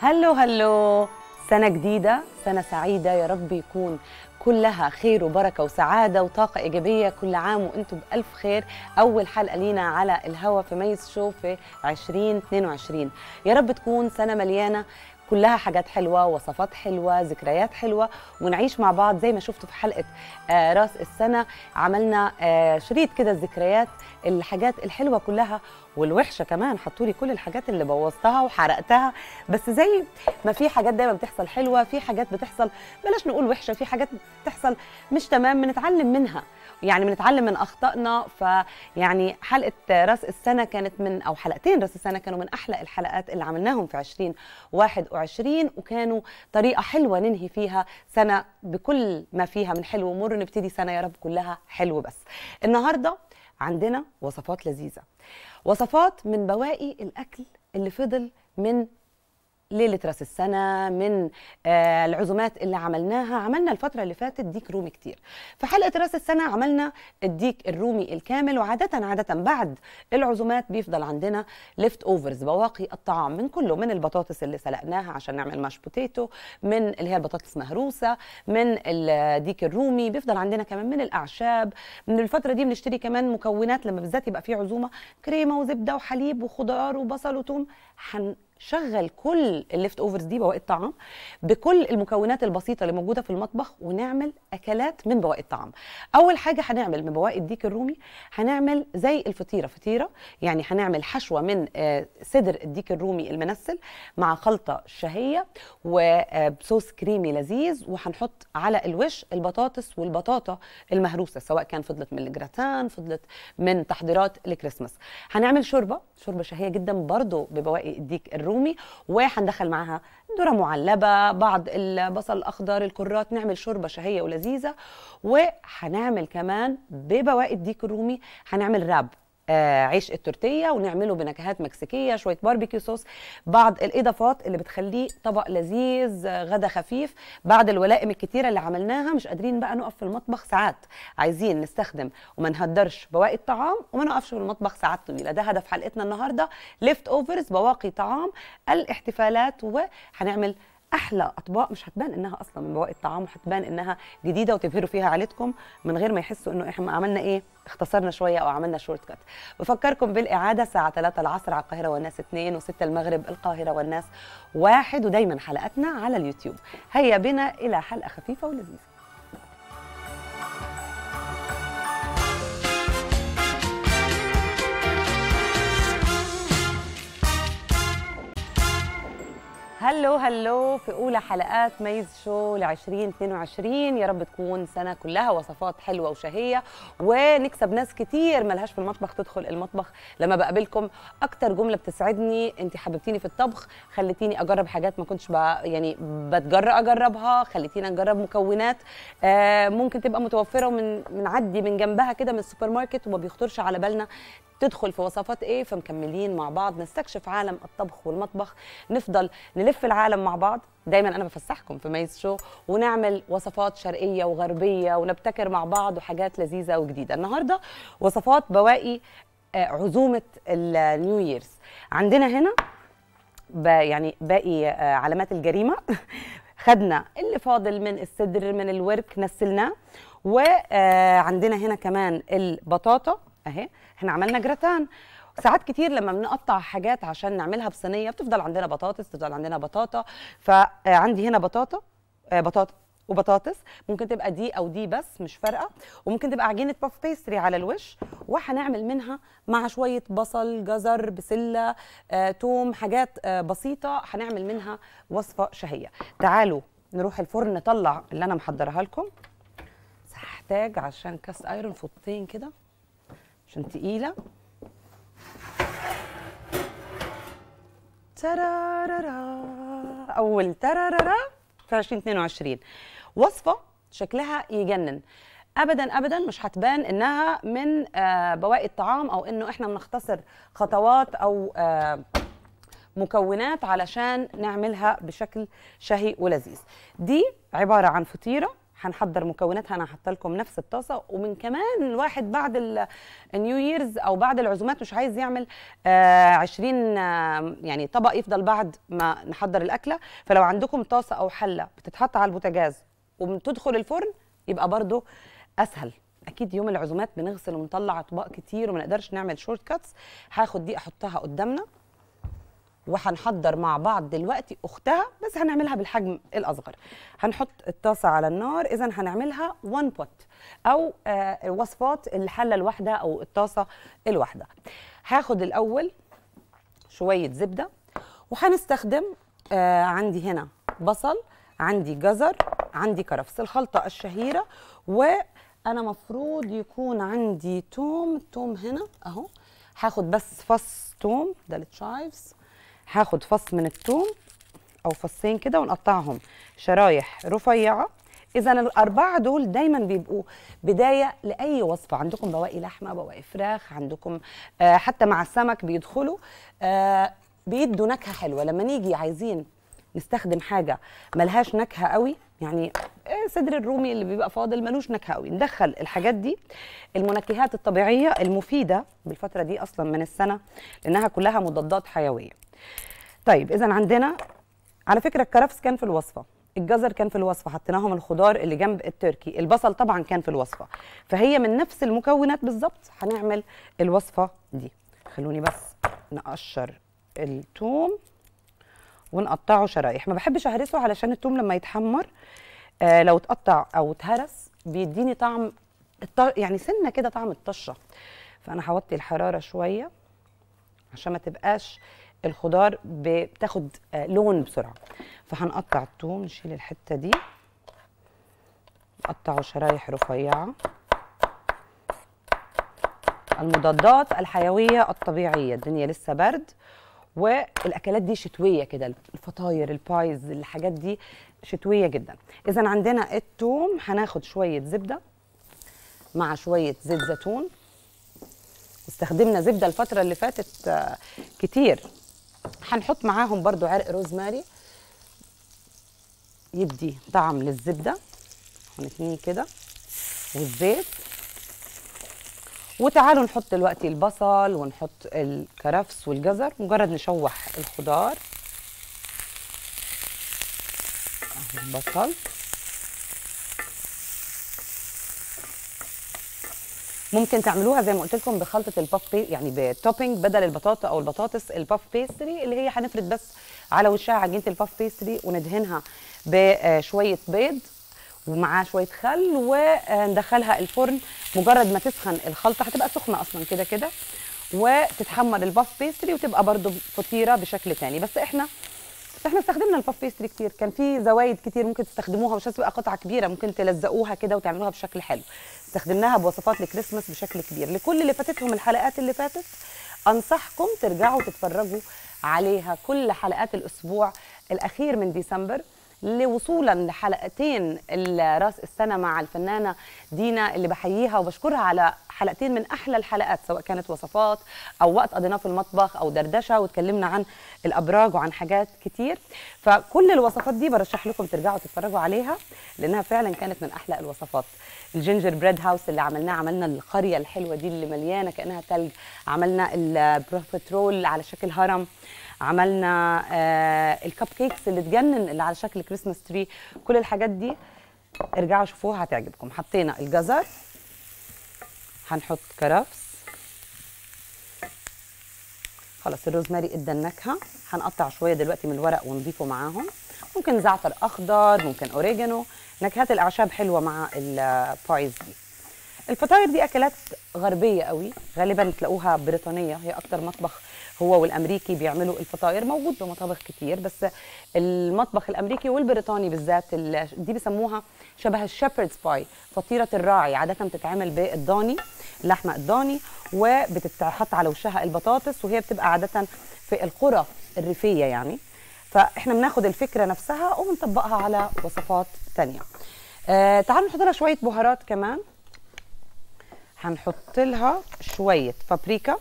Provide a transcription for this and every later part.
هلو هلو سنة جديدة سنة سعيدة يا رب يكون كلها خير وبركة وسعادة وطاقة إيجابية كل عام وأنتم بألف خير أول حلقة لينا على الهوا في ميز شو في 2022 يا رب تكون سنة مليانة كلها حاجات حلوة وصفات حلوة ذكريات حلوة ونعيش مع بعض زي ما شفتوا في حلقة آه راس السنة عملنا آه شريط كده الذكريات الحاجات الحلوة كلها والوحشة كمان حطوا لي كل الحاجات اللي بوظتها وحرقتها بس زي ما في حاجات دايما بتحصل حلوة في حاجات بتحصل بلاش نقول وحشة في حاجات بتحصل مش تمام بنتعلم منها يعني بنتعلم من اخطائنا فيعني حلقه راس السنه كانت من او حلقتين راس السنه كانوا من احلى الحلقات اللي عملناهم في 2021 وكانوا طريقه حلوه ننهي فيها سنه بكل ما فيها من حلو ومر نبتدي سنه يا رب كلها حلو بس النهارده عندنا وصفات لذيذه وصفات من بواقي الاكل اللي فضل من ليله راس السنه من آه العزومات اللي عملناها عملنا الفتره اللي فاتت ديك رومي كتير في حلقه راس السنه عملنا الديك الرومي الكامل وعاده عاده بعد العزومات بيفضل عندنا ليفت اوفرز بواقي الطعام من كله من البطاطس اللي سلقناها عشان نعمل ماش بوتيتو من اللي هي البطاطس مهروسه من الديك الرومي بيفضل عندنا كمان من الاعشاب من الفتره دي بنشتري كمان مكونات لما بالذات يبقى في عزومه كريمه وزبده وحليب وخضار وبصل وثوم حن شغل كل الليفت اوفرز دي بواقي الطعام بكل المكونات البسيطه اللي موجوده في المطبخ ونعمل اكلات من بواقي الطعام اول حاجه هنعمل من بواقي الديك الرومي هنعمل زي الفطيره فطيره يعني هنعمل حشوه من صدر الديك الرومي المنسل مع خلطه شهيه وبصوص كريمي لذيذ وهنحط على الوش البطاطس والبطاطا المهروسه سواء كان فضلت من الجراتان فضلت من تحضيرات الكريسماس هنعمل شوربه شوربه شهيه جدا برضو ببواقي الديك الرومي وهندخل معاها ذره معلبه بعض البصل الاخضر الكرات نعمل شوربه شهيه ولذيذه وهنعمل كمان ببواقي الديك الرومي هنعمل راب آه عيش التورتيه ونعمله بنكهات مكسيكيه شويه باربيكيو صوص بعض الاضافات اللي بتخليه طبق لذيذ غدا خفيف بعد الولائم الكتيره اللي عملناها مش قادرين بقى نقف في المطبخ ساعات عايزين نستخدم وما نهدرش بواقي الطعام وما نقفش في المطبخ ساعات طويله ده هدف حلقتنا النهارده ليفت اوفرز بواقي طعام الاحتفالات وهنعمل احلى اطباق مش هتبان انها اصلا من بواقي الطعام وهتبان انها جديده وتبهروا فيها عيلتكم من غير ما يحسوا انه احنا عملنا ايه اختصرنا شويه او عملنا شورت كات بفكركم بالاعاده الساعه 3 العصر على القاهره والناس 2 و6 المغرب القاهره والناس واحد ودايما حلقاتنا على اليوتيوب هيا بنا الى حلقه خفيفه ولذيذه هلو هلو في اولى حلقات ميز شو ل 2022 يا رب تكون سنه كلها وصفات حلوه وشهيه ونكسب ناس كتير ملهاش في المطبخ تدخل المطبخ لما بقابلكم اكتر جمله بتسعدني انت حببتيني في الطبخ خليتيني اجرب حاجات ما كنتش يعني بتجرأ اجربها خليتينا نجرب مكونات آه ممكن تبقى متوفره ومن بنعدي من جنبها كده من السوبر ماركت وما بيخطرش على بالنا تدخل في وصفات ايه فمكملين مع بعض نستكشف عالم الطبخ والمطبخ نفضل نلف العالم مع بعض دايما انا بفسحكم في ميز شو ونعمل وصفات شرقيه وغربيه ونبتكر مع بعض وحاجات لذيذه وجديده النهارده وصفات بواقي عزومه النيو ييرز عندنا هنا يعني باقي علامات الجريمه خدنا اللي فاضل من الصدر من الورك نسلناه وعندنا هنا كمان البطاطا اهي احنا عملنا جراتان ساعات كتير لما بنقطع حاجات عشان نعملها بصينيه بتفضل عندنا بطاطس تفضل عندنا بطاطا فعندي هنا بطاطا بطاطا وبطاطس ممكن تبقى دي او دي بس مش فارقه وممكن تبقى عجينه باف بيستري على الوش وهنعمل منها مع شويه بصل جزر بسله آه، توم حاجات آه، بسيطه هنعمل منها وصفه شهيه تعالوا نروح الفرن نطلع اللي انا محضرها لكم هحتاج عشان كاس ايرون فوطتين كده عشان تقيله ترارارا اول ترارارا في 2022 وصفه شكلها يجنن ابدا ابدا مش هتبان انها من آه، بواقي الطعام او انه احنا بنختصر خطوات او آه، مكونات علشان نعملها بشكل شهي ولذيذ دي عباره عن فطيره هنحضر مكوناتها انا هحط لكم نفس الطاسه ومن كمان الواحد بعد النيو ييرز او بعد العزومات مش عايز يعمل آه 20 آه يعني طبق يفضل بعد ما نحضر الاكله فلو عندكم طاسه او حله بتتحط على البوتاجاز وبتدخل الفرن يبقى برضو اسهل اكيد يوم العزومات بنغسل ونطلع اطباق كتير وما نقدرش نعمل شورت كاتس هاخد دي احطها قدامنا وهنحضر مع بعض دلوقتي اختها بس هنعملها بالحجم الاصغر هنحط الطاسه على النار اذا هنعملها وان بوت او آه وصفات الحله الواحده او الطاسه الواحده هاخد الاول شويه زبده وهنستخدم آه عندي هنا بصل عندي جزر عندي كرفس الخلطه الشهيره وانا مفروض يكون عندي توم التوم هنا اهو هاخد بس فص توم ده التشايفز هاخد فص من الثوم او فصين كده ونقطعهم شرايح رفيعه اذا الاربعه دول دايما بيبقوا بدايه لاي وصفه عندكم بواقي لحمه بواقي فراخ عندكم آه حتى مع السمك بيدخلوا آه بيدوا نكهه حلوه لما نيجي عايزين نستخدم حاجه ملهاش نكهه قوي يعني صدر الرومي اللي بيبقى فاضل ملوش نكهه قوي ندخل الحاجات دي المنكهات الطبيعيه المفيده بالفتره دي اصلا من السنه لانها كلها مضادات حيويه طيب اذا عندنا على فكره الكرفس كان في الوصفه الجزر كان في الوصفه حطيناهم الخضار اللي جنب التركي البصل طبعا كان في الوصفه فهي من نفس المكونات بالظبط هنعمل الوصفه دي خلوني بس نقشر الثوم ونقطعه شرايح ما بحبش اهرسه علشان الثوم لما يتحمر آه لو اتقطع او اتهرس بيديني طعم يعني سنه كده طعم الطشه فانا هوطي الحراره شويه عشان ما تبقاش الخضار بتاخد لون بسرعه فهنقطع الثوم نشيل الحته دي نقطعه شرايح رفيعه المضادات الحيويه الطبيعيه الدنيا لسه برد والاكلات دي شتويه كده الفطاير البايز الحاجات دي شتويه جدا اذا عندنا الثوم هناخد شويه زبده مع شويه زيت زيتون استخدمنا زبده الفتره اللي فاتت كتير هنحط معاهم برضو عرق روزماري يدي طعم للزبده هنتنيه كده والزيت وتعالوا نحط دلوقتي البصل ونحط الكرفس والجزر مجرد نشوح الخضار اهو البصل ممكن تعملوها زي ما قلت لكم بخلطه الباف بي يعني بتوبينج بدل البطاطا او البطاطس الباف بيستري اللي هي هنفرد بس على وشها عجينه الباف بيستري وندهنها بشويه بيض ومعاه شويه خل وندخلها الفرن مجرد ما تسخن الخلطه هتبقى سخنه اصلا كده كده وتتحمر الباف بيستري وتبقى برده فطيره بشكل تاني بس احنا احنا استخدمنا الباف بيستري كتير كان في زوايد كتير ممكن تستخدموها مش هتبقى قطعه كبيره ممكن تلزقوها كده وتعملوها بشكل حلو استخدمناها بوصفات الكريسماس بشكل كبير لكل اللي فاتتهم الحلقات اللي فاتت انصحكم ترجعوا تتفرجوا عليها كل حلقات الاسبوع الاخير من ديسمبر لوصولا لحلقتين راس السنه مع الفنانه دينا اللي بحييها وبشكرها على حلقتين من احلى الحلقات سواء كانت وصفات او وقت قضيناه في المطبخ او دردشه واتكلمنا عن الابراج وعن حاجات كتير فكل الوصفات دي برشح لكم ترجعوا تتفرجوا عليها لانها فعلا كانت من احلى الوصفات الجينجر بريد هاوس اللي عملناه عملنا القريه الحلوه دي اللي مليانه كانها ثلج عملنا البروفيترول على شكل هرم عملنا آه الكب كيكس اللي تجنن اللي على شكل كريسماس تري كل الحاجات دي ارجعوا شوفوها هتعجبكم حطينا الجزر هنحط كرفس خلاص الروزماري ادى النكهه هنقطع شويه دلوقتي من الورق ونضيفه معاهم ممكن زعتر اخضر ممكن اوريجانو نكهات الاعشاب حلوه مع البايز دي الفطاير دي اكلات غربيه قوي غالبا تلاقوها بريطانيه هي اكتر مطبخ هو والامريكي بيعملوا الفطاير موجود بمطابخ كتير بس المطبخ الامريكي والبريطاني بالذات دي بيسموها شبه الشيبردز باي فطيره الراعي عاده بتتعمل بالضاني اللحمه الضاني وبتتحط على وشها البطاطس وهي بتبقى عاده في القرى الريفيه يعني فاحنا بناخد الفكره نفسها وبنطبقها على وصفات تانية آه تعالوا نحط لها شويه بهارات كمان هنحط لها شويه بابريكا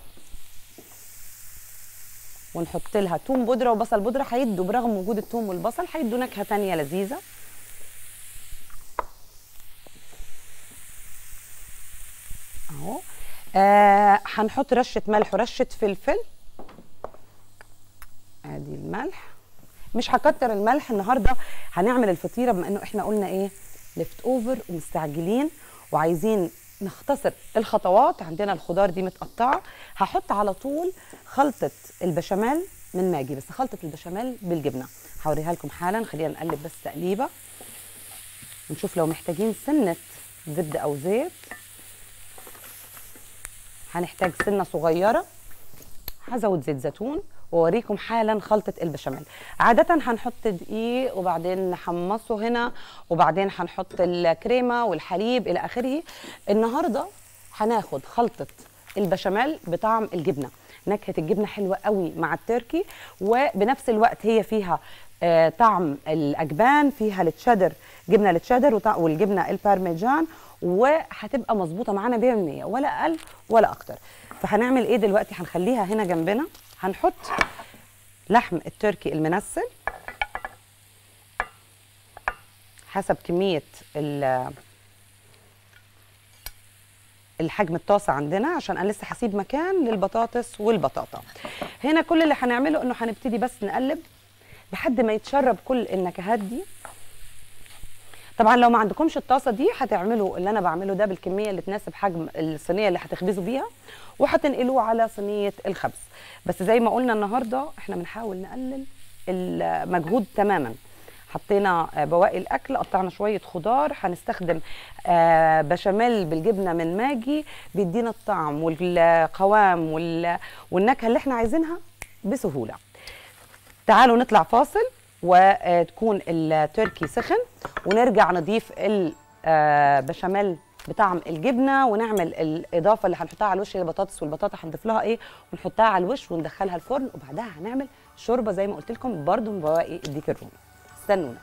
ونحط لها توم بودره وبصل بودره هيدوا برغم وجود التوم والبصل هيدوا نكهه تانية لذيذه آه هنحط رشه ملح ورشه فلفل ادي الملح مش هكتر الملح النهارده هنعمل الفطيره بما انه احنا قلنا ايه ليفت اوفر ومستعجلين وعايزين نختصر الخطوات عندنا الخضار دي متقطعه هحط على طول خلطه البشاميل من ماجي بس خلطه البشاميل بالجبنه هوريها لكم حالا خلينا نقلب بس تقليبه ونشوف لو محتاجين سنه زبده او زيت هنحتاج سنه صغيره هزود زيت زيتون واوريكم حالا خلطه البشاميل عاده هنحط دقيق وبعدين نحمصه هنا وبعدين هنحط الكريمه والحليب الى اخره النهارده هناخد خلطه البشاميل بطعم الجبنه نكهه الجبنه حلوه قوي مع التركي وبنفس الوقت هي فيها آه طعم الاجبان فيها التشيدر جبنه التشيدر والجبنه البارميجان وهتبقى مظبوطه معانا 100% ولا اقل ولا اكتر فهنعمل ايه دلوقتي هنخليها هنا جنبنا هنحط لحم التركي المنسل حسب كميه الحجم الطاسه عندنا عشان انا لسه هسيب مكان للبطاطس والبطاطا هنا كل اللي هنعمله انه هنبتدي بس نقلب لحد ما يتشرب كل النكهات دي طبعا لو ما عندكمش الطاسه دي هتعملوا اللي انا بعمله ده بالكميه اللي تناسب حجم الصينيه اللي هتخبزوا بيها وهتنقلوه على صينيه الخبز بس زي ما قلنا النهارده احنا بنحاول نقلل المجهود تماما حطينا بواقي الاكل قطعنا شويه خضار هنستخدم بشاميل بالجبنه من ماجي بيدينا الطعم والقوام والنكهه اللي احنا عايزينها بسهوله تعالوا نطلع فاصل وتكون التركي سخن ونرجع نضيف البشاميل بطعم الجبنه ونعمل الاضافه اللي هنحطها على الوش البطاطس والبطاطا هنضيف لها ايه ونحطها على الوش وندخلها الفرن وبعدها هنعمل شوربه زي ما قلت لكم برده من بواقي الديك الرومي استنونا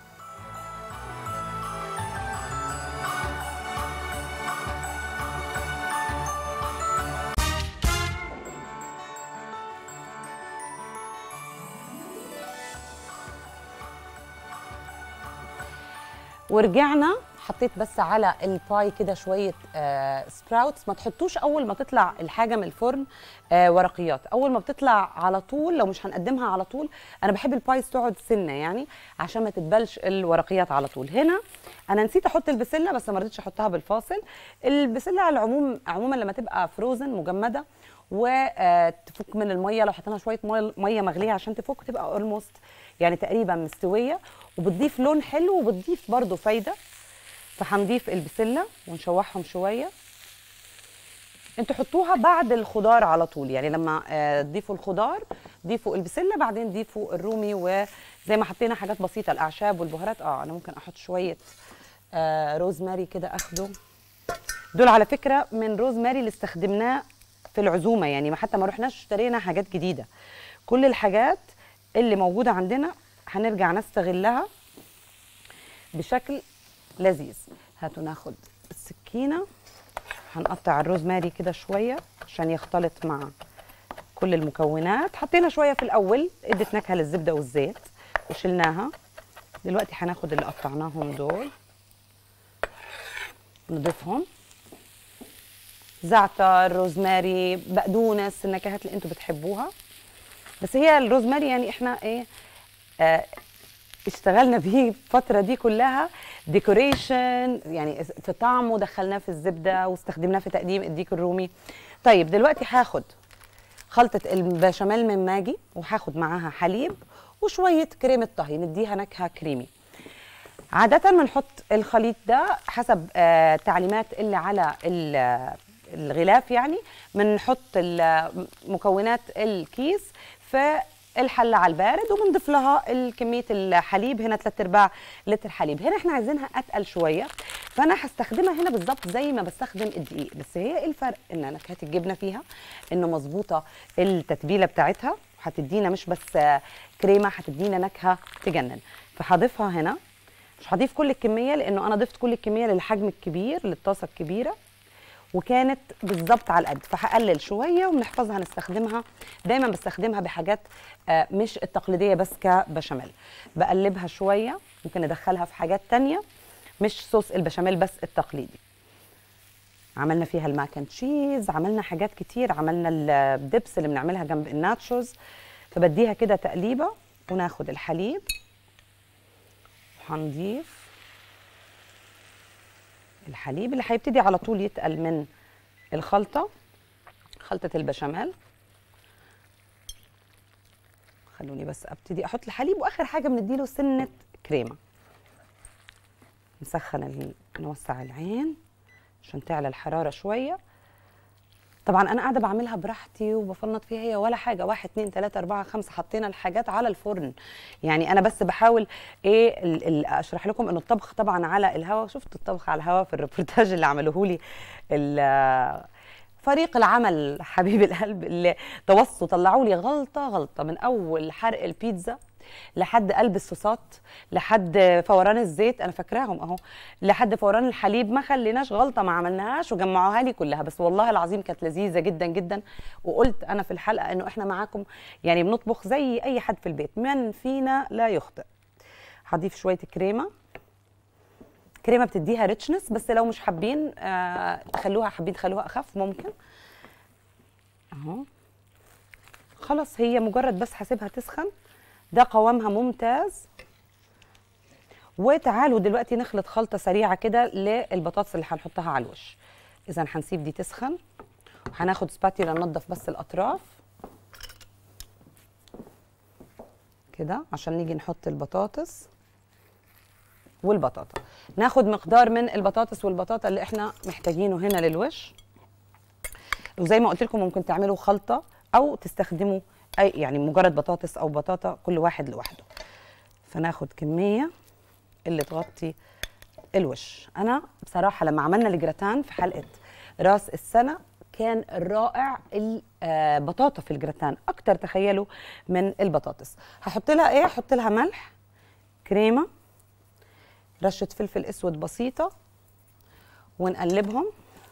ورجعنا حطيت بس على الباي كده شويه آه سبراوتس ما تحطوش اول ما تطلع الحاجه من الفرن آه ورقيات اول ما بتطلع على طول لو مش هنقدمها على طول انا بحب البايز تقعد سنه يعني عشان ما تتبلش الورقيات على طول هنا انا نسيت احط البسله بس ما رضيتش احطها بالفاصل البسله على العموم عموما لما تبقى فروزن مجمده وتفك من الميه لو حطينا شويه ميه مغليه عشان تفك تبقى اولموست يعني تقريبا مستويه وبتضيف لون حلو وبتضيف برده فايده فهنضيف البسله ونشوحهم شويه انتوا حطوها بعد الخضار على طول يعني لما تضيفوا الخضار ضيفوا البسله بعدين ضيفوا الرومي وزي ما حطينا حاجات بسيطه الاعشاب والبهارات اه انا ممكن احط شويه آه روزماري كده اخده دول على فكره من روزماري اللي استخدمناه في العزومه يعني ما حتى ما رحناش اشترينا حاجات جديده كل الحاجات اللي موجوده عندنا هنرجع نستغلها بشكل لذيذ هاتوا ناخد السكينه هنقطع الروزماري كده شويه عشان يختلط مع كل المكونات حطينا شويه في الاول ادت نكهه للزبده والزيت وشلناها دلوقتي هناخد اللي قطعناهم دول نضيفهم زعتر روزماري بقدونس النكهات اللي انتم بتحبوها بس هي الروزماري يعني احنا ايه آه اشتغلنا بيه الفتره دي كلها ديكوريشن يعني في طعمه دخلناه في الزبده واستخدمناه في تقديم الديك الرومي طيب دلوقتي هاخد خلطه البشاميل من ماجي وهاخد معاها حليب وشويه كريمه طهي نديها نكهه كريمي عاده بنحط الخليط ده حسب آه تعليمات اللي على الغلاف يعني بنحط مكونات الكيس في الحله على البارد وبنضيف لها كميه الحليب هنا 3 ارباع لتر حليب هنا احنا عايزينها اتقل شويه فانا هستخدمها هنا بالظبط زي ما بستخدم الدقيق بس هي ايه الفرق ان نكهه الجبنه فيها انه مظبوطه التتبيله بتاعتها هتدينا مش بس كريمه هتدينا نكهه تجنن فهضيفها هنا مش هضيف كل الكميه لانه انا ضفت كل الكميه للحجم الكبير للطاسه الكبيره وكانت بالظبط على القد فهقلل شويه وبنحفظها نستخدمها دايما بستخدمها بحاجات آه، مش التقليديه بس كبشاميل بقلبها شويه ممكن ادخلها في حاجات تانية مش صوص البشاميل بس التقليدي عملنا فيها الماكن تشيز عملنا حاجات كتير عملنا الدبس اللي بنعملها جنب الناتشوز فبديها كده تقليبه وناخد الحليب وهنضيف الحليب اللي هيبتدي على طول يتقل من الخلطه خلطه البشاميل خلوني بس ابتدي احط الحليب واخر حاجه بنديله سنه كريمه نسخن ال... نوسع العين عشان تعلى الحراره شويه طبعا انا قاعده بعملها براحتي وبفنط فيها هي ولا حاجه واحد اتنين تلاته اربعه خمسه حطينا الحاجات على الفرن يعني انا بس بحاول ايه ال ال اشرح لكم انه الطبخ طبعا على الهواء شفت الطبخ على الهواء في الريبورتاج اللي عملوه لي ال- فريق العمل حبيب القلب اللي توصوا طلعوا لي غلطه غلطه من اول حرق البيتزا لحد قلب الصوصات لحد فوران الزيت انا فاكراهم اهو لحد فوران الحليب ما خليناش غلطه ما عملناهاش وجمعوها لي كلها بس والله العظيم كانت لذيذه جدا جدا وقلت انا في الحلقه انه احنا معاكم يعني بنطبخ زي اي حد في البيت من فينا لا يخطئ هضيف شويه كريمه كريمه بتديها ريتشنس بس لو مش حابين آه تخلوها حابين تخلوها اخف ممكن اهو خلاص هي مجرد بس هسيبها تسخن ده قوامها ممتاز وتعالوا دلوقتي نخلط خلطه سريعه كده للبطاطس اللي هنحطها على الوش اذا هنسيب دي تسخن وهناخد سباتيولا ننضف بس الاطراف كده عشان نيجي نحط البطاطس والبطاطا ناخد مقدار من البطاطس والبطاطا اللي احنا محتاجينه هنا للوش وزي ما قلت لكم ممكن تعملوا خلطه او تستخدموا اي يعني مجرد بطاطس او بطاطا كل واحد لوحده فناخد كميه اللي تغطي الوش انا بصراحه لما عملنا الجراتان في حلقه راس السنه كان رائع البطاطا في الجراتان اكتر تخيلوا من البطاطس هحط لها ايه هحط لها ملح كريمه رشه فلفل اسود بسيطه ونقلبهم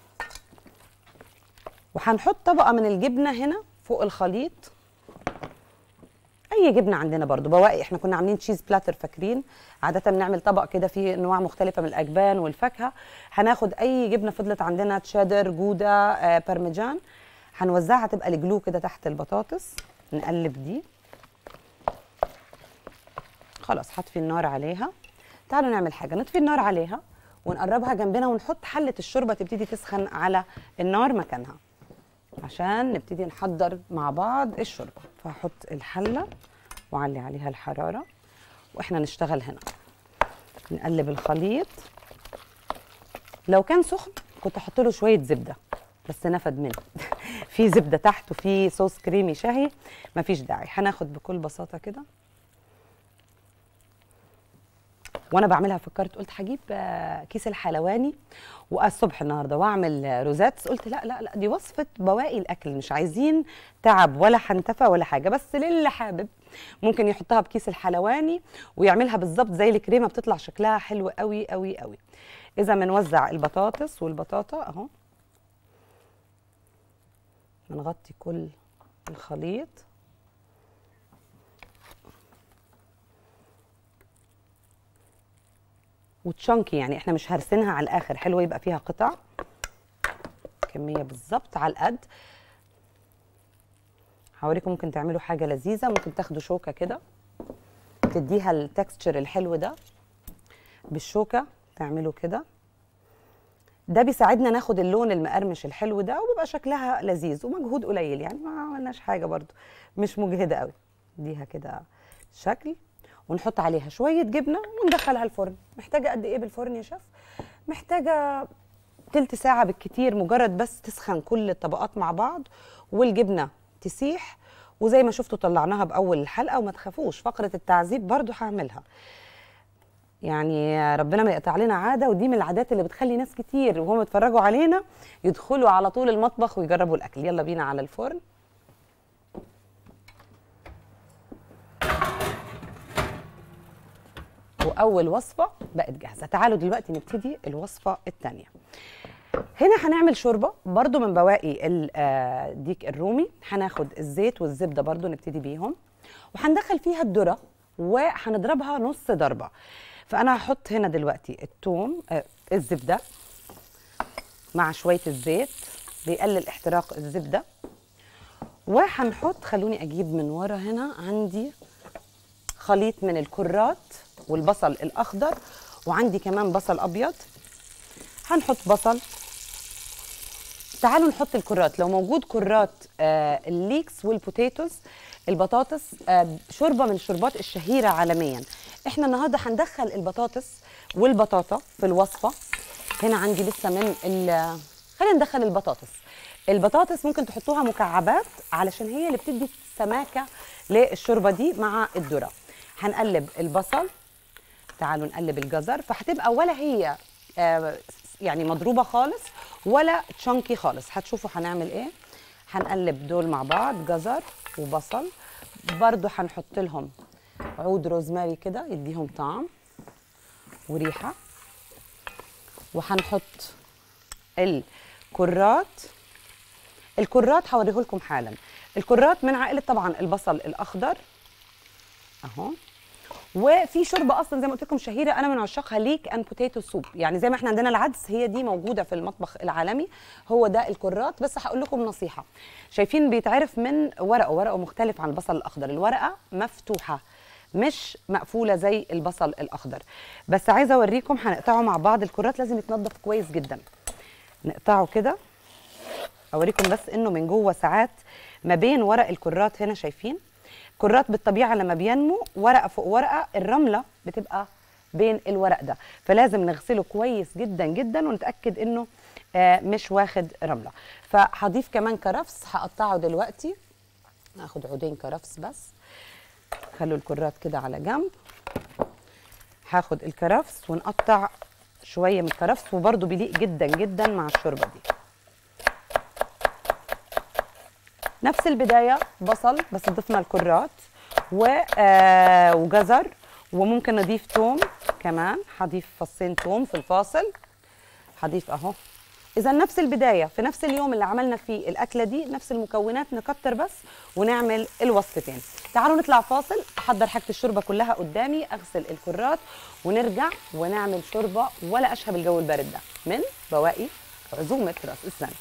وهنحط طبقه من الجبنه هنا فوق الخليط اي جبنه عندنا برضو بواقي احنا كنا عاملين تشيز بلاتر فاكرين عاده بنعمل طبق كده فيه انواع مختلفه من الاجبان والفاكهه هناخد اي جبنه فضلت عندنا تشيدر جوده آه، بارميجان هنوزعها تبقى الجلو كده تحت البطاطس نقلب دي خلاص هطفي النار عليها تعالوا نعمل حاجه نطفي النار عليها ونقربها جنبنا ونحط حله الشوربه تبتدي تسخن على النار مكانها عشان نبتدي نحضر مع بعض الشوربه فهحط الحله واعلي عليها الحراره واحنا نشتغل هنا نقلب الخليط لو كان سخن كنت احط له شويه زبده بس نفد منه في زبده تحت وفي صوص كريمي شهي مفيش داعي هناخد بكل بساطه كده وانا بعملها فكرت قلت هجيب آه، كيس الحلواني والصبح النهارده واعمل آه، روزاتس قلت لا لا لا دي وصفه بواقي الاكل مش عايزين تعب ولا حنتفه ولا حاجه بس للي حابب ممكن يحطها بكيس الحلواني ويعملها بالظبط زي الكريمه بتطلع شكلها حلو قوي قوي قوي اذا بنوزع البطاطس والبطاطا اهو بنغطي كل الخليط وتشانكي يعني احنا مش هرسنها على الاخر حلوه يبقى فيها قطع كميه بالظبط على القد هوريكم ممكن تعملوا حاجه لذيذه ممكن تاخدوا شوكه كده تديها التكستشر الحلو ده بالشوكه تعملوا كده ده بيساعدنا ناخد اللون المقرمش الحلو ده وبيبقى شكلها لذيذ ومجهود قليل يعني ما عملناش حاجه برضو مش مجهده قوي اديها كده شكل ونحط عليها شويه جبنه وندخلها الفرن محتاجه قد ايه بالفرن يا شيف محتاجه تلت ساعه بالكتير مجرد بس تسخن كل الطبقات مع بعض والجبنه تسيح وزي ما شفتوا طلعناها باول الحلقه وما تخافوش فقره التعذيب برضو هعملها يعني ربنا ما يقطع لنا عاده ودي من العادات اللي بتخلي ناس كتير وهم بيتفرجوا علينا يدخلوا على طول المطبخ ويجربوا الاكل يلا بينا على الفرن واول وصفه بقت جاهزه تعالوا دلوقتي نبتدي الوصفه الثانيه هنا هنعمل شوربه برضو من بواقي الديك الرومي هناخد الزيت والزبده برضو نبتدي بيهم وهندخل فيها الذره وهنضربها نص ضربه فانا هحط هنا دلوقتي الثوم آه، الزبده مع شويه الزيت بيقلل احتراق الزبده وهنحط خلوني اجيب من ورا هنا عندي خليط من الكرات والبصل الاخضر وعندي كمان بصل ابيض هنحط بصل تعالوا نحط الكرات لو موجود كرات آه الليكس والبوتيتوز البطاطس آه شوربه من الشوربات الشهيره عالميا احنا النهارده هندخل البطاطس والبطاطا في الوصفه هنا عندي لسه من ال- خلينا ندخل البطاطس البطاطس ممكن تحطوها مكعبات علشان هي اللي بتدي سماكه للشوربه دي مع الذره هنقلب البصل تعالوا نقلب الجزر فهتبقى ولا هي آه، يعني مضروبه خالص ولا تشانكي خالص هتشوفوا هنعمل ايه هنقلب دول مع بعض جزر وبصل برضو هنحط لهم عود روزماري كده يديهم طعم وريحه وهنحط الكرات الكرات هوريه لكم حالا الكرات من عائله طبعا البصل الاخضر اهو وفي شوربه اصلا زي ما قلت لكم شهيره انا من عشاقها ليك ان بوتيتو سوب يعني زي ما احنا عندنا العدس هي دي موجوده في المطبخ العالمي هو ده الكرات بس هقول لكم نصيحه شايفين بيتعرف من ورقه ورقه مختلف عن البصل الاخضر الورقه مفتوحه مش مقفوله زي البصل الاخضر بس عايزه اوريكم هنقطعه مع بعض الكرات لازم يتنضف كويس جدا نقطعه كده اوريكم بس انه من جوه ساعات ما بين ورق الكرات هنا شايفين كرات بالطبيعه لما بينمو ورقه فوق ورقه الرمله بتبقى بين الورق ده فلازم نغسله كويس جدا جدا ونتاكد انه آه، مش واخد رمله فهضيف كمان كرفس هقطعه دلوقتي هاخد عودين كرفس بس خلوا الكرات كده على جنب هاخد الكرفس ونقطع شويه من الكرفس وبرده بيليق جدا جدا مع الشوربه دي نفس البدايه بصل بس ضفنا الكرات و آه وجزر وممكن نضيف توم كمان هضيف فصين توم في الفاصل هضيف اهو اذا نفس البدايه في نفس اليوم اللي عملنا فيه الاكله دي نفس المكونات نكتر بس ونعمل الوصفتين تعالوا نطلع فاصل احضر حاجه الشوربه كلها قدامي اغسل الكرات ونرجع ونعمل شوربه ولا اشهى بالجو البارد ده من بواقي عزومه راس السنه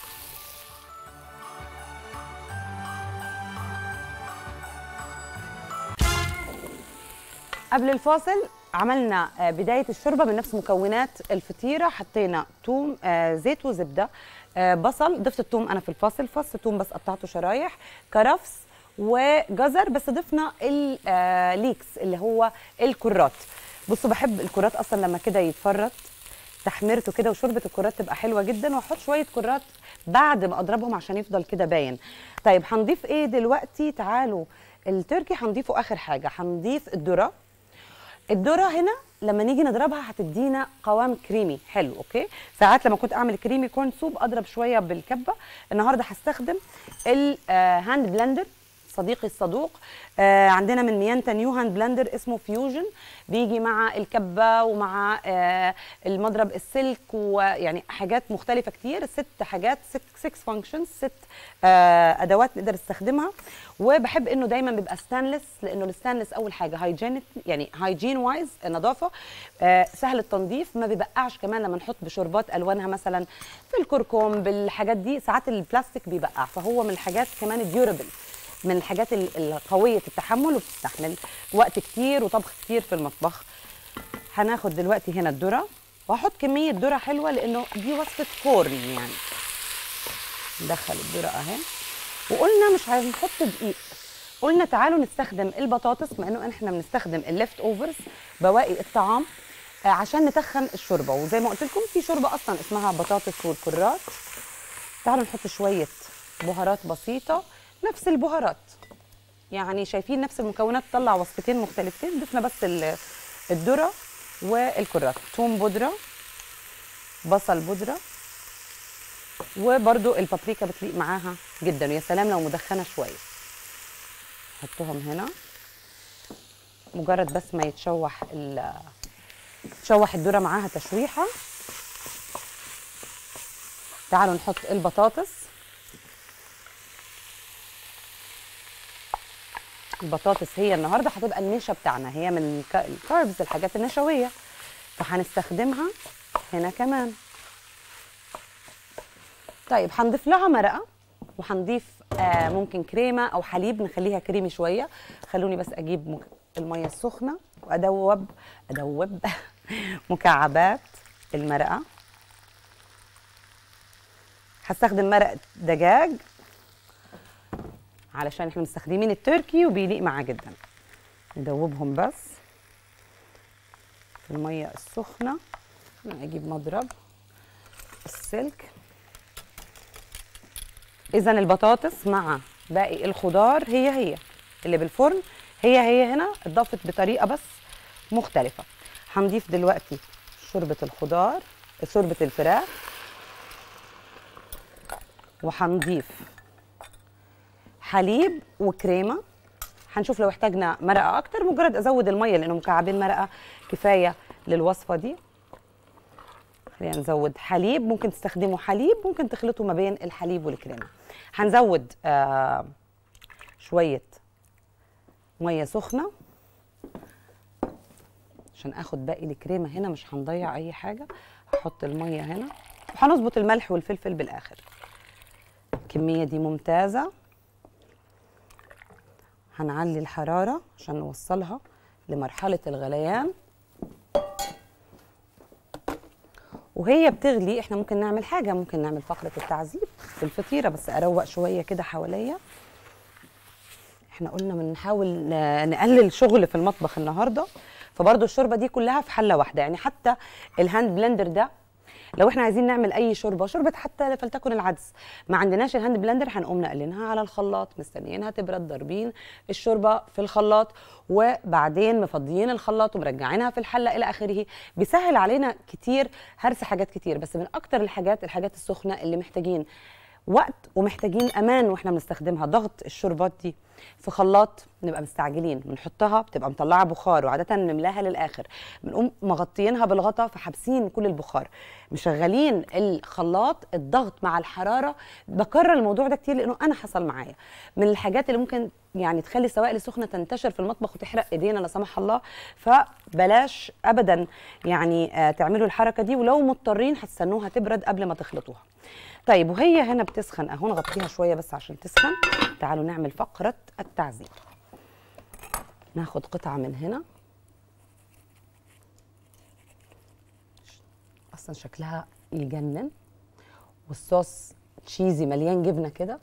قبل الفاصل عملنا آه، بداية الشوربة من نفس مكونات الفطيرة حطينا توم آه، زيت وزبدة آه، بصل ضفت التوم أنا في الفاصل فص توم بس قطعته شرايح كرفس وجزر بس ضفنا الليكس اللي هو الكرات بصوا بحب الكرات أصلا لما كده يتفرط تحميرته كده وشوربه الكرات تبقى حلوه جدا واحط شويه كرات بعد ما اضربهم عشان يفضل كده باين طيب هنضيف ايه دلوقتي تعالوا التركي هنضيفه اخر حاجه هنضيف الذره الذره هنا لما نيجي نضربها هتدينا قوام كريمي حلو اوكي ساعات لما كنت اعمل كريمي كورن سوب اضرب شويه بالكبه النهارده هستخدم الهاند بلندر صديقي الصدوق آه عندنا من ميانتا نيو هاند بلندر اسمه فيوجن بيجي مع الكبه ومع آه المضرب السلك ويعني حاجات مختلفه كتير ست حاجات 6 فانكشنز ست آه ادوات نقدر نستخدمها وبحب انه دايما بيبقى ستانلس لانه الستانلس اول حاجه هايجينيك يعني هايجين وايز نظافه آه سهل التنظيف ما بيبقعش كمان لما نحط بشوربات الوانها مثلا في الكركم بالحاجات دي ساعات البلاستيك بيبقع فهو من الحاجات كمان الديورابل من الحاجات ال- القويه التحمل وبتستحمل وقت كتير وطبخ كتير في المطبخ هناخد دلوقتي هنا الذره وهحط كميه ذره حلوه لانه دي وصفه فرن يعني ندخل الذره اهي وقلنا مش هنحط دقيق قلنا تعالوا نستخدم البطاطس بما انه احنا بنستخدم الليفت اوفرز بواقي الطعام آه، عشان نتخن الشوربه وزي ما قلت لكم في شوربه اصلا اسمها بطاطس والكرات تعالوا نحط شويه بهارات بسيطه نفس البهارات يعني شايفين نفس المكونات طلع وصفتين مختلفتين ضفنا بس ال- الذره والكرات توم بودره بصل بودره وبرده البابريكا بتليق معاها جدا ويا سلام لو مدخنه شويه حطهم هنا مجرد بس ما يتشوح ال تشوح الذره معاها تشويحه تعالوا نحط البطاطس البطاطس هي النهارده هتبقى النشا بتاعنا هي من الك- الكاربز الحاجات النشويه فهنستخدمها هنا كمان طيب هنضيف لها مرقه وهنضيف آه ممكن كريمه او حليب نخليها كريمي شويه خلوني بس اجيب مك... الميه السخنه وادوب ادوب مكعبات المرقه هستخدم مرق دجاج علشان احنا مستخدمين التركي وبيليق معاه جدا ندوبهم بس في الميه السخنه أنا اجيب مضرب السلك اذا البطاطس مع باقي الخضار هي هي اللي بالفرن هي هي هنا اتضافت بطريقه بس مختلفه هنضيف دلوقتي شوربه الخضار شوربه الفراخ وهنضيف حليب وكريمه هنشوف لو احتاجنا مرقه اكتر مجرد ازود الميه لانه مكعبين مرقه كفايه للوصفه دي خلينا نزود حليب ممكن تستخدموا حليب ممكن تخلطوا ما بين الحليب والكريمه هنزود آه شويه ميه سخنه عشان اخد باقي الكريمه هنا مش هنضيع اي حاجه هحط الميه هنا وهنظبط الملح والفلفل بالاخر الكميه دي ممتازه هنعلي الحراره عشان نوصلها لمرحله الغليان وهي بتغلي احنا ممكن نعمل حاجه ممكن نعمل فقره التعذيب في الفطيره بس اروق شويه كده حواليا احنا قلنا بنحاول نقلل شغل في المطبخ النهارده فبرضه الشوربه دي كلها في حله واحده يعني حتى الهاند بلندر ده لو احنا عايزين نعمل اي شوربه شوربه حتى فلتكن العدس ما عندناش الهاند بلندر هنقوم نقلينها على الخلاط مستنيينها تبرد ضاربين الشوربه في الخلاط وبعدين مفضيين الخلاط ومرجعينها في الحله الى اخره بيسهل علينا كتير هرس حاجات كتير بس من اكتر الحاجات الحاجات السخنه اللي محتاجين وقت ومحتاجين امان واحنا بنستخدمها ضغط الشوربات دي في خلاط نبقى مستعجلين بنحطها بتبقى مطلعه بخار وعاده نملاها للاخر بنقوم مغطيينها بالغطا فحابسين كل البخار مشغلين الخلاط الضغط مع الحراره بكرر الموضوع ده كتير لانه انا حصل معايا من الحاجات اللي ممكن يعني تخلي السوائل السخنه تنتشر في المطبخ وتحرق ايدينا لا سمح الله فبلاش ابدا يعني آه تعملوا الحركه دي ولو مضطرين هتستنوها تبرد قبل ما تخلطوها طيب وهي هنا بتسخن اهو نغطيها شويه بس عشان تسخن تعالوا نعمل فقره التعزيز ناخد قطعه من هنا اصلا شكلها يجنن والصوص تشيزي مليان جبنه كده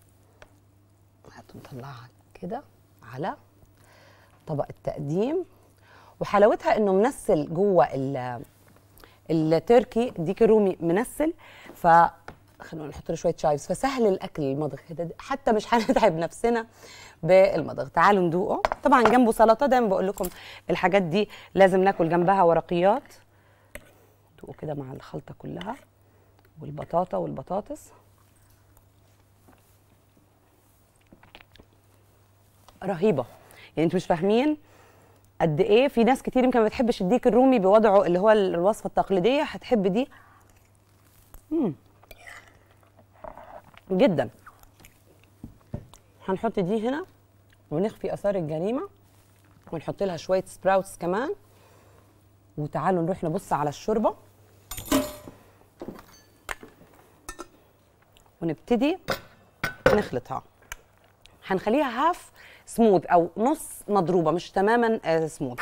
نطلعها كده على طبق التقديم وحلاوتها انه منسل جوه التركي الديك الرومي منسل ف خلونا نحط له شويه شايبس فسهل الاكل المضغ كده حتى مش هنتعب نفسنا بالمضغ تعالوا ندوقه طبعا جنبه سلطه دايما بقول لكم الحاجات دي لازم ناكل جنبها ورقيات دوقوا كده مع الخلطه كلها والبطاطا والبطاطس رهيبه يعني انتوا مش فاهمين قد ايه في ناس كتير يمكن ما بتحبش الديك الرومي بوضعه اللي هو الوصفه التقليديه هتحب دي مم. جدا هنحط دي هنا ونخفي اثار الجريمه ونحط لها شويه سبراوتس كمان وتعالوا نروح نبص على الشوربه ونبتدي نخلطها هنخليها هاف سموث او نص مضروبه مش تماما سموث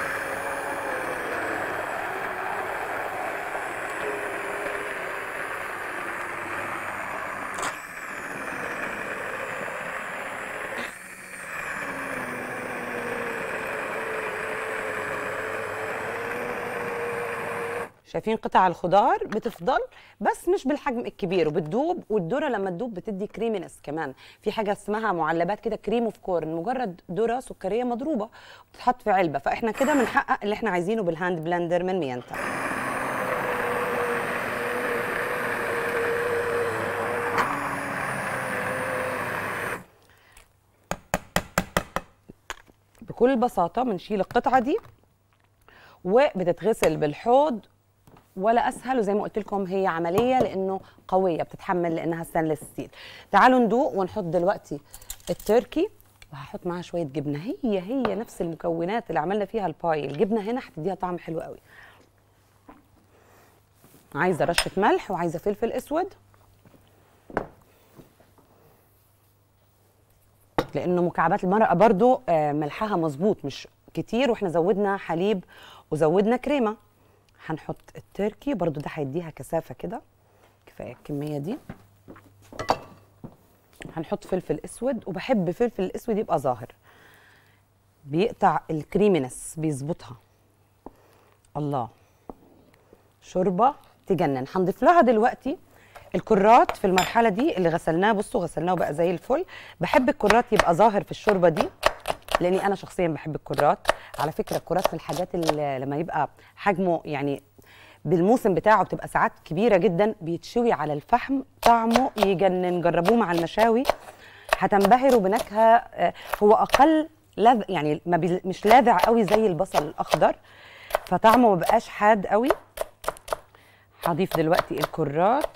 شايفين قطع الخضار بتفضل بس مش بالحجم الكبير وبتدوب والذره لما تدوب بتدي كريمينس كمان في حاجه اسمها معلبات كده كريم اوف كورن مجرد ذره سكريه مضروبه بتتحط في علبه فاحنا كده بنحقق اللي احنا عايزينه بالهاند بلندر من ميانتا بكل بساطه بنشيل القطعه دي وبتتغسل بالحوض ولا اسهل وزي ما قلت لكم هي عمليه لانه قويه بتتحمل لانها ستانلس ستيل تعالوا ندوق ونحط دلوقتي التركي وهحط معاها شويه جبنه هي هي نفس المكونات اللي عملنا فيها الباي الجبنه هنا هتديها طعم حلو قوي عايزه رشه ملح وعايزه فلفل اسود لانه مكعبات المرقه برضو آه، ملحها مظبوط مش كتير واحنا زودنا حليب وزودنا كريمه هنحط التركي برضو ده هيديها كثافه كده كفايه الكميه دي هنحط فلفل اسود وبحب فلفل الاسود يبقى ظاهر بيقطع الكريمينس بيظبطها الله شوربه تجنن هنضيف لها دلوقتي الكرات في المرحله دي اللي غسلناه بصوا غسلناه بقى زي الفل بحب الكرات يبقى ظاهر في الشوربه دي لاني انا شخصيا بحب الكرات على فكره الكرات من الحاجات اللي لما يبقى حجمه يعني بالموسم بتاعه بتبقى ساعات كبيره جدا بيتشوي على الفحم طعمه يجنن جربوه مع المشاوي هتنبهروا بنكهه آه، هو اقل لذ يعني ما بي مش لاذع قوي زي البصل الاخضر فطعمه ما بقاش حاد قوي هضيف دلوقتي الكرات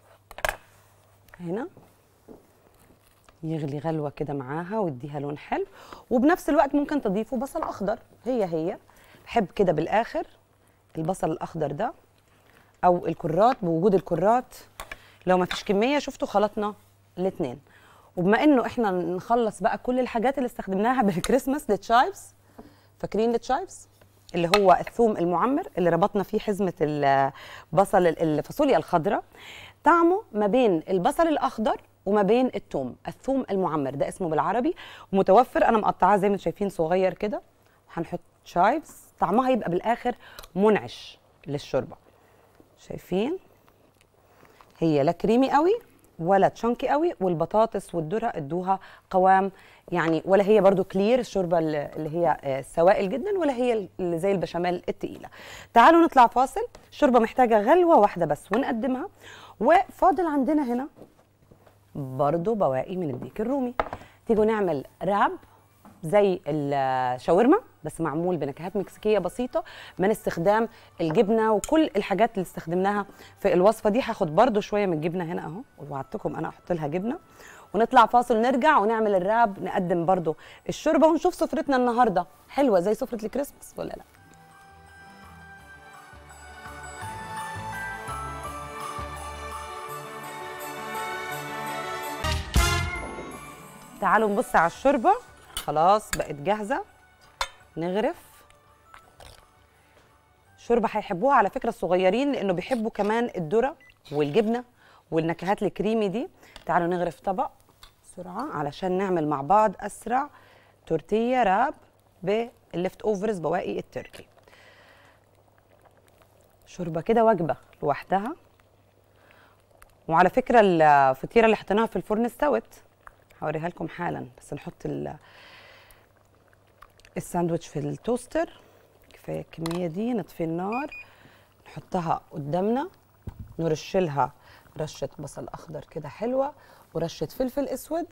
هنا يغلي غلوه كده معاها ويديها لون حلو وبنفس الوقت ممكن تضيفوا بصل اخضر هي هي بحب كده بالاخر البصل الاخضر ده او الكرات بوجود الكرات لو ما فيش كميه شفتوا خلطنا الاثنين وبما انه احنا نخلص بقى كل الحاجات اللي استخدمناها بالكريسماس للتشايفز فاكرين التشايفز اللي هو الثوم المعمر اللي ربطنا فيه حزمه البصل الفاصوليا الخضراء طعمه ما بين البصل الاخضر وما بين الثوم الثوم المعمر ده اسمه بالعربي ومتوفر انا مقطعاه زي ما انتم شايفين صغير كده هنحط شايفز طعمها يبقى بالاخر منعش للشوربه شايفين هي لا كريمي قوي ولا تشانكي قوي والبطاطس والذره ادوها قوام يعني ولا هي برضو كلير الشوربه اللي هي آه، سوائل جدا ولا هي اللي زي البشاميل التقيله تعالوا نطلع فاصل الشوربه محتاجه غلوه واحده بس ونقدمها وفاضل عندنا هنا برضو بواقي من الديك الرومي تيجوا نعمل راب زي الشاورما بس معمول بنكهات مكسيكيه بسيطه من استخدام الجبنه وكل الحاجات اللي استخدمناها في الوصفه دي هاخد برده شويه من الجبنه هنا اهو ووعدتكم انا احط لها جبنه ونطلع فاصل نرجع ونعمل الراب نقدم برده الشوربه ونشوف سفرتنا النهارده حلوه زي سفره الكريسماس ولا لا تعالوا نبص على الشوربه خلاص بقت جاهزه نغرف شوربه هيحبوها على فكره الصغيرين لانه بيحبوا كمان الذره والجبنه والنكهات الكريمي دي تعالوا نغرف طبق بسرعه علشان نعمل مع بعض اسرع تورتيه راب بالليفت اوفرز بواقي التركي شوربه كده وجبه لوحدها وعلى فكره الفطيره اللي حطيناها في الفرن استوت هوريها لكم حالا بس نحط الساندوتش في التوستر كفايه الكميه دي نطفي النار نحطها قدامنا نرش لها رشه بصل اخضر كده حلوه ورشه فلفل اسود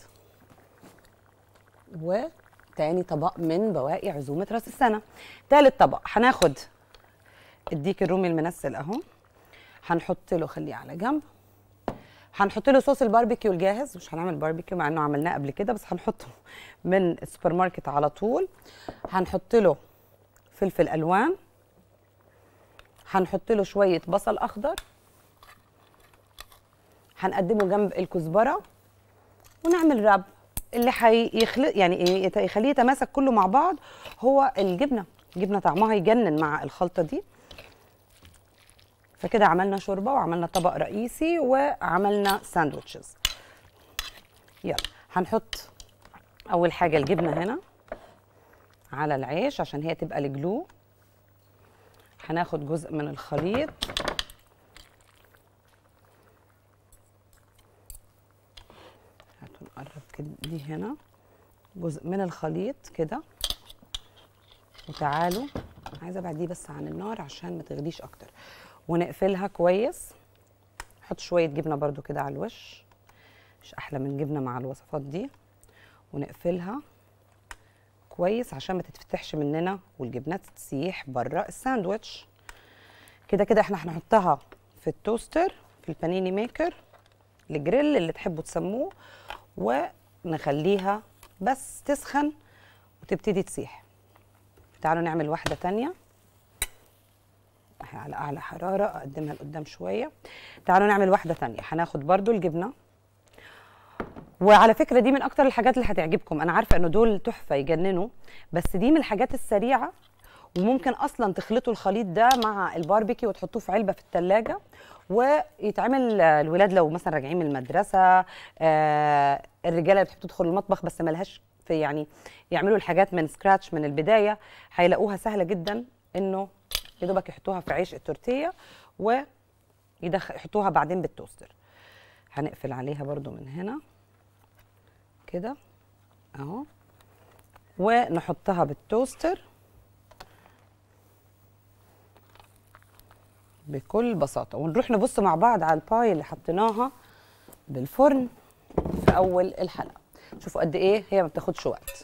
وتاني طبق من بواقي عزومه راس السنه تالت طبق هناخد الديك الرومي المنسل اهو هنحط له خليه على جنب هنحط له صوص الباربيكيو الجاهز مش هنعمل باربيكيو مع انه عملناه قبل كده بس هنحطه من السوبر ماركت على طول هنحط له فلفل الوان هنحط له شويه بصل اخضر هنقدمه جنب الكزبره ونعمل راب اللي هيخلق يعني يخليه يتماسك كله مع بعض هو الجبنه الجبنه طعمها يجنن مع الخلطه دي فكده عملنا شوربه وعملنا طبق رئيسي وعملنا ساندوتشز يلا هنحط اول حاجه الجبنه هنا على العيش عشان هي تبقى الجلو هناخد جزء من الخليط هاتوا نقرب كده دي هنا جزء من الخليط كده وتعالوا عايزه ابعد دي بس عن النار عشان ما تغليش اكتر ونقفلها كويس نحط شويه جبنه برده كده على الوش مش احلى من جبنه مع الوصفات دي ونقفلها كويس عشان ما تتفتحش مننا والجبنه تسيح بره الساندوتش كده كده احنا هنحطها في التوستر في البانيني ميكر الجريل اللي تحبوا تسموه ونخليها بس تسخن وتبتدي تسيح تعالوا نعمل واحده تانية على اعلى حراره اقدمها لقدام شويه تعالوا نعمل واحده تانية هناخد برضو الجبنه وعلى فكره دي من اكتر الحاجات اللي هتعجبكم انا عارفه انه دول تحفه يجننوا بس دي من الحاجات السريعه وممكن اصلا تخلطوا الخليط ده مع الباربيكيو وتحطوه في علبه في الثلاجه ويتعمل الولاد لو مثلا راجعين من المدرسه آه الرجاله اللي بتحب تدخل المطبخ بس ملهاش في يعني يعملوا الحاجات من سكراتش من البدايه هيلاقوها سهله جدا انه يا دوبك يحطوها في عيش التورتيه ويحطوها بعدين بالتوستر هنقفل عليها برضو من هنا كده اهو ونحطها بالتوستر بكل بساطه ونروح نبص مع بعض على الباي اللي حطيناها بالفرن في اول الحلقه شوفوا قد ايه هي ما بتاخدش وقت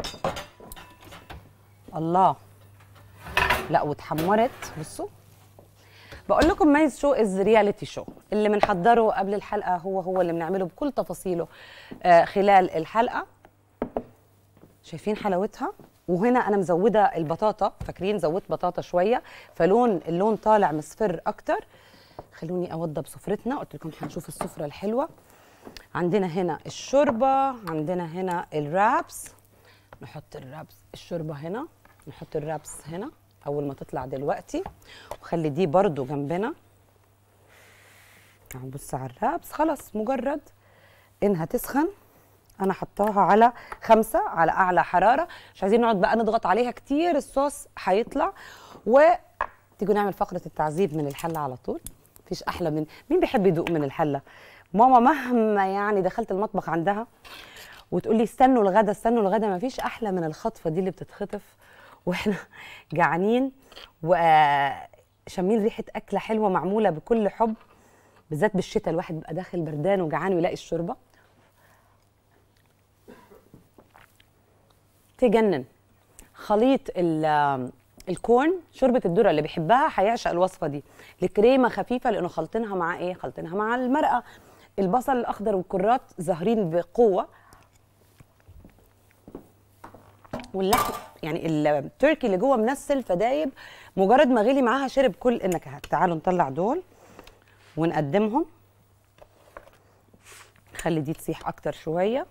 الله لا واتحمرت بصوا بقول لكم ميز شو از رياليتي شو اللي بنحضره قبل الحلقه هو هو اللي بنعمله بكل تفاصيله آه خلال الحلقه شايفين حلاوتها وهنا انا مزوده البطاطا فاكرين زودت بطاطا شويه فلون اللون طالع مصفر اكتر خلوني اوضب سفرتنا قلت لكم هنشوف السفره الحلوه عندنا هنا الشوربه عندنا هنا الرابس نحط الرابس الشوربه هنا نحط الرابس هنا اول ما تطلع دلوقتي وخلي دي برضو جنبنا هنبص على الرابس خلاص مجرد انها تسخن انا حطاها على خمسة على اعلى حراره مش عايزين نقعد بقى نضغط عليها كتير الصوص هيطلع وتيجوا نعمل فقره التعذيب من الحله على طول مفيش احلى من مين بيحب يدوق من الحله ماما مهما يعني دخلت المطبخ عندها وتقول لي استنوا الغدا استنوا الغدا مفيش احلى من الخطفه دي اللي بتتخطف واحنا جعانين وشامين ريحه اكله حلوه معموله بكل حب بالذات بالشتاء الواحد بيبقى داخل بردان وجعان ويلاقي الشوربه تجنن خليط الكورن شوربه الذره اللي بيحبها هيعشق الوصفه دي الكريمه خفيفه لانه خلطينها مع ايه خلطينها مع المرقه البصل الاخضر والكرات ظاهرين بقوه واللحم يعني التركي اللي جوه منسل فدايب مجرد ما غلي معاها شرب كل النكهات تعالوا نطلع دول ونقدمهم خلي دي تسيح اكتر شويه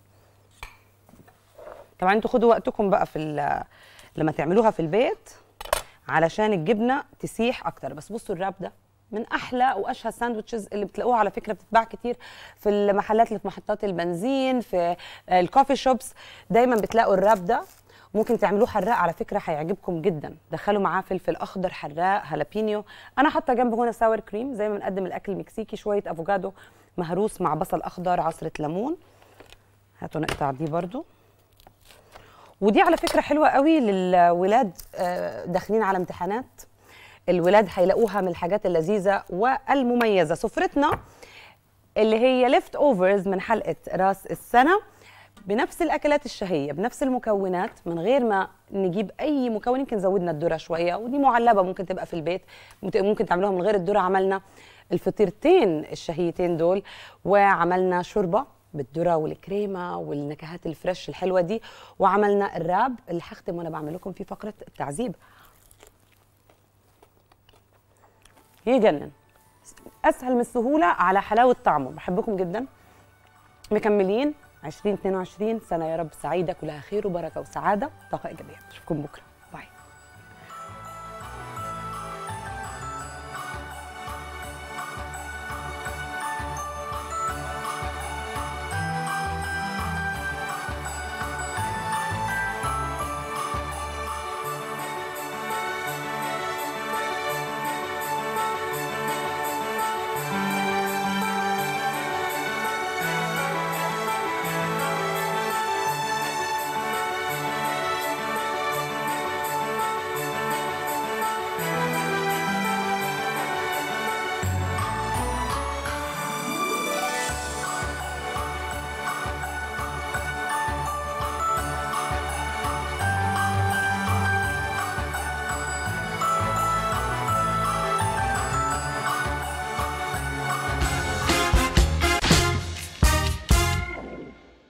طبعا انتوا خدوا وقتكم بقى في لما تعملوها في البيت علشان الجبنه تسيح اكتر بس بصوا الراب ده من احلى واشهى الساندوتشز اللي بتلاقوها على فكره بتتباع كتير في المحلات اللي في محطات البنزين في الكوفي شوبس دايما بتلاقوا الراب ده ممكن تعملوه حراق على فكره هيعجبكم جدا دخلوا معاه فلفل اخضر حراق هالابينيو انا حاطه جنبه هنا ساور كريم زي ما بنقدم الاكل المكسيكي شويه افوكادو مهروس مع بصل اخضر عصره ليمون هاتوا نقطع دي برده ودي على فكره حلوه قوي للولاد داخلين على امتحانات الولاد هيلاقوها من الحاجات اللذيذه والمميزه سفرتنا اللي هي ليفت اوفرز من حلقه راس السنه بنفس الاكلات الشهيه بنفس المكونات من غير ما نجيب اي مكون يمكن زودنا الذره شويه ودي معلبه ممكن تبقى في البيت ممكن تعملوها من غير الذره عملنا الفطيرتين الشهيتين دول وعملنا شوربه بالذره والكريمه والنكهات الفريش الحلوه دي وعملنا الراب اللي هختم وانا بعمل لكم فيه فقره التعذيب يجنن اسهل من السهوله على حلاوه طعمه بحبكم جدا مكملين 2022 سنه يا رب سعيده كلها خير وبركه وسعاده طاقه ايجابيه اشوفكم بكره